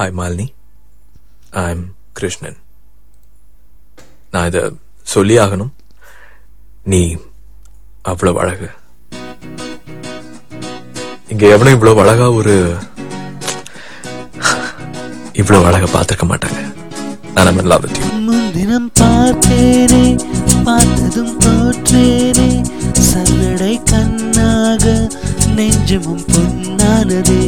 Hi Malini I am Krishnan நான் இதை சொல்லி ஆகணும் நீ அவ்வளவு அழகு இங்க எவனும் இவ்வளவு அழகா ஒரு இவ்வளவு அழகா பார்த்திருக்க மாட்டாங்க நான் லவ் வித் யூ முன்தினம் பார்த்தேனே பார்த்ததும் தோற்றேனே சல்லடை கண்ணாக நெஞ்சமும் பொன்னானதே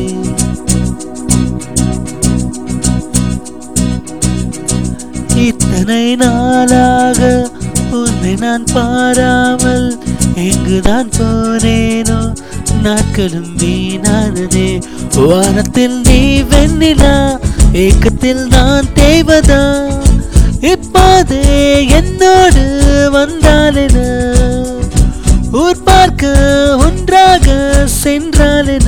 இத்தனை நாளாக உன்னை நான் பாராமல் எங்குதான் போனேனோ நாட்களும் வீணானதே வானத்தில் நீ வெண்ணிலா ஏக்கத்தில் நான் தேவதா இப்போதே என்னோடு வந்தாலென ஊர் பார்க்க ஒன்றாக சென்றாலென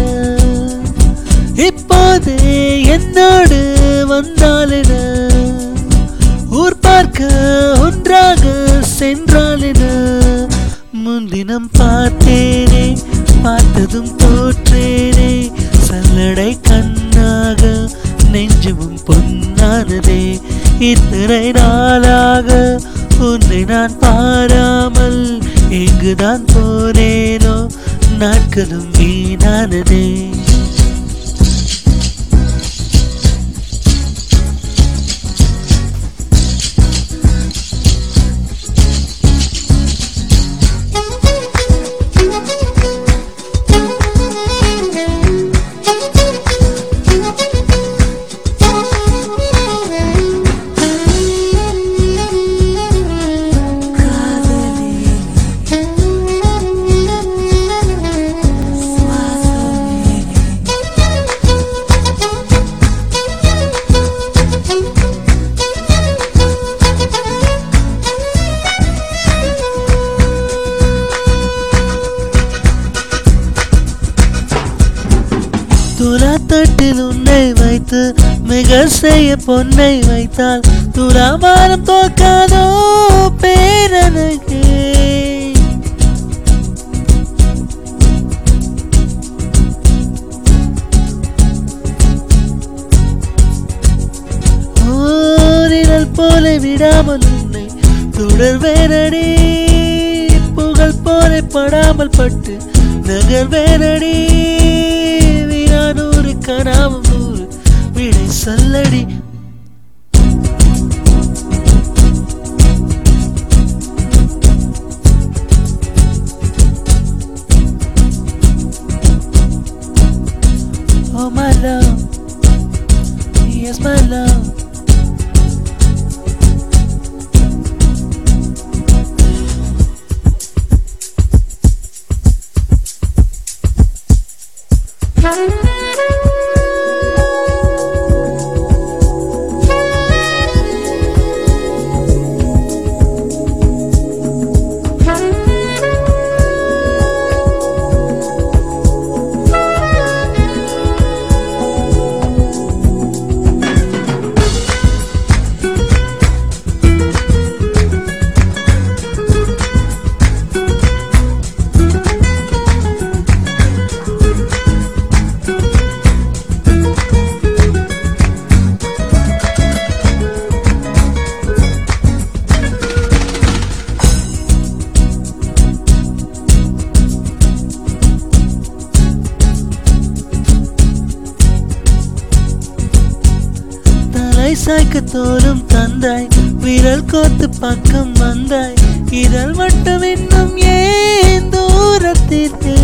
இப்போதே என்னோடு வந்தாலென ஊர் பார்க்க ஒன்றாக சென்றாலென முன்தினம் பார்த்தேனே பார்த்ததும் தோற்றேனே சல்லடை கண்ணாக நெஞ்சமும் பொன்னானதே இத்தனை நாளாக உன்னை நான் பாராமல் எங்குதான் போனேனோ நாட்களும் வீணானதே துலா தட்டில் உன்னை வைத்து மிக செய்ய பொன்னை வைத்தால் துலாபாரம் தோக்காதோ பேரனுக்கு ஓரிரல் போல விடாமல் உன்னை தொடர்வேனடி புகழ் போல படாமல் பட்டு நகர்வேனடி வீரானூறு கனாவும் நூறு விடை சொல்லடி Oh my love, yes my love. தலை சாய்க்க தோறும் தந்தாய் விரல் கோத்து பக்கம் வந்தாய் இதழ் மட்டும் இன்னும் ஏன் தூரத்திலே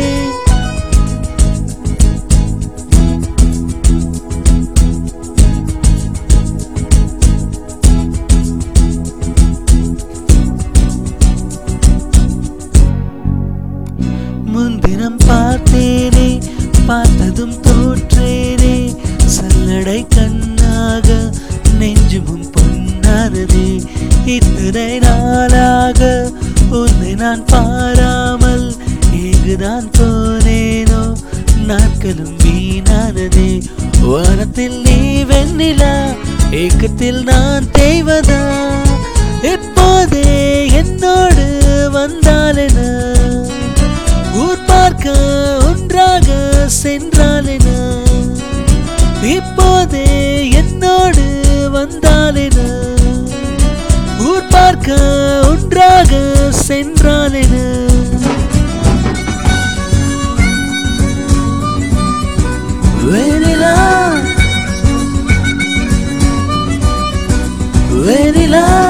முன்தினம் பார்த்தேனே பார்த்ததும் தோற்றேனே சல்லடை கண்ணாக நெஞ்சுமும் பொன்னானதே இத்தனை நாளாக உன்னை நான் பாராமல் எங்குதான் போனேனோ நாட்களும் வீணானதே வானத்தில் நீ வெண்ணிலா ஏக்கத்தில் நான் தேவதா எப்போதே என்னோடு வந்தாலென ஊர் பார்க்க ஒன்றாக சென்றாலென இப்போதே என்னோடு வந்தாலென ஊர் பார்க்க ஒன்றாக சென்றாலென வெனிலா வெனிலா